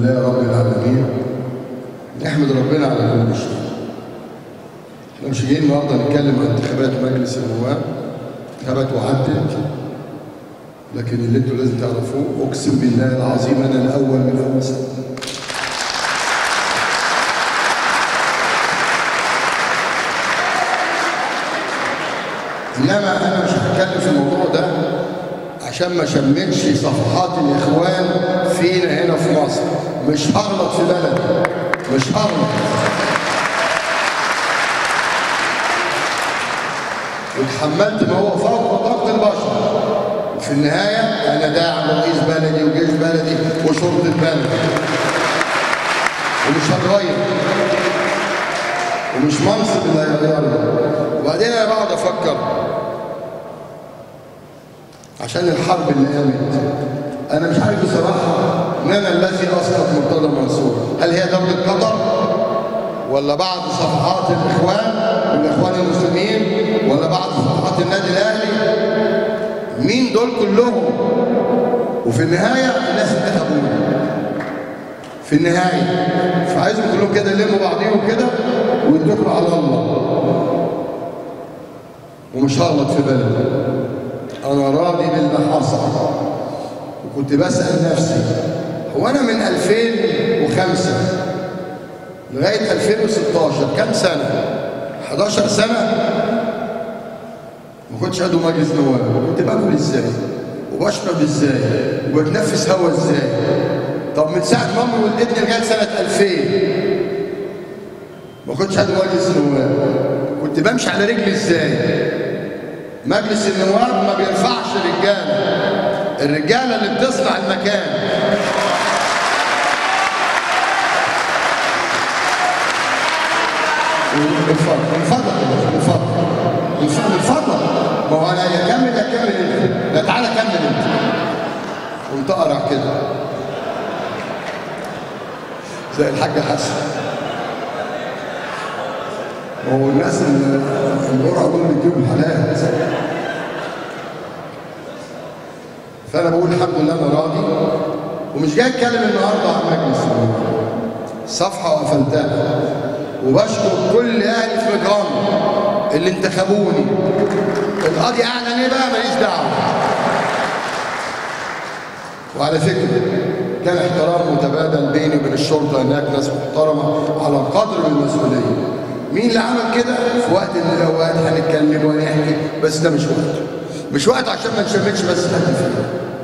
لله رب العالمين نحمد ربنا على كل شيء احنا مش جايين النهارده نتكلم عن انتخابات مجلس النواب انتخابات وعدت لكن اللي انتوا لازم تعرفوه اقسم بالله العظيم انا الاول من اول سنه انما انا مش هتكلم في الموضوع ده عشان ما شمتش صفحات الاخوان فينا هنا في مصر مش هغلط في بلدي مش هغلط وتحملت ما هو فوق طاقه البشر وفي النهايه انا داعم رئيس بلدي وجيش بلدي وشرطه بلدي ومش هتغير ومش منصب اللي هيغيرني وبعدين انا بقعد افكر عشان الحرب اللي قامت انا مش عارف بصراحه من انا الذي اسقط مرتضى منصور هل هي دوله قطر ولا بعض صفحات الاخوان والاخوان المسلمين ولا بعض صفحات النادي الاهلي مين دول كلهم وفي النهايه الناس انتخبوني في النهايه فعايزهم كلهم كده يلموا بعضيهم كده ويتكلوا على الله ومش هغلط في بلدي انا راضي باللي حصل وكنت بسال نفسي هو انا من 2005 لغايه 2016 كام سنه 11 سنه ما كنتش عضو مجلس نواب كنت باكل ازاي وبشرب ازاي وبتنفس هوا ازاي طب من ساعه ما امي ولدتني لغايه سنه 2000 ما كنتش عضو مجلس نواب كنت بمشي على رجلي ازاي مجلس النواب ما بينفعش رجاله الرجاله اللي بتصنع المكان من فضلك من فضلك من فضلك من فضلك ما هو انا يا كمل يا كمل انت لا تعالى كمل انت قمت اقرع كده زي الحاج حسن هو الناس اللي القرعه دول بيجيبوا الحالات فانا بقول الحمد لله انا راضي ومش جاي اتكلم النهارده عن مجلس صفحه وقفلتها وبشكر كل اهلي في مجرم اللي انتخبوني القاضي اعلن ايه بقى ماليش دعوه وعلى فكره كان احترام متبادل بيني وبين الشرطه هناك ناس محترمه على قدر المسؤوليه مين اللي عمل كده في وقت من الاوقات هنتكلم ونحكي بس ده مش وقت مش وقت عشان ما نشمتش بس حد فيه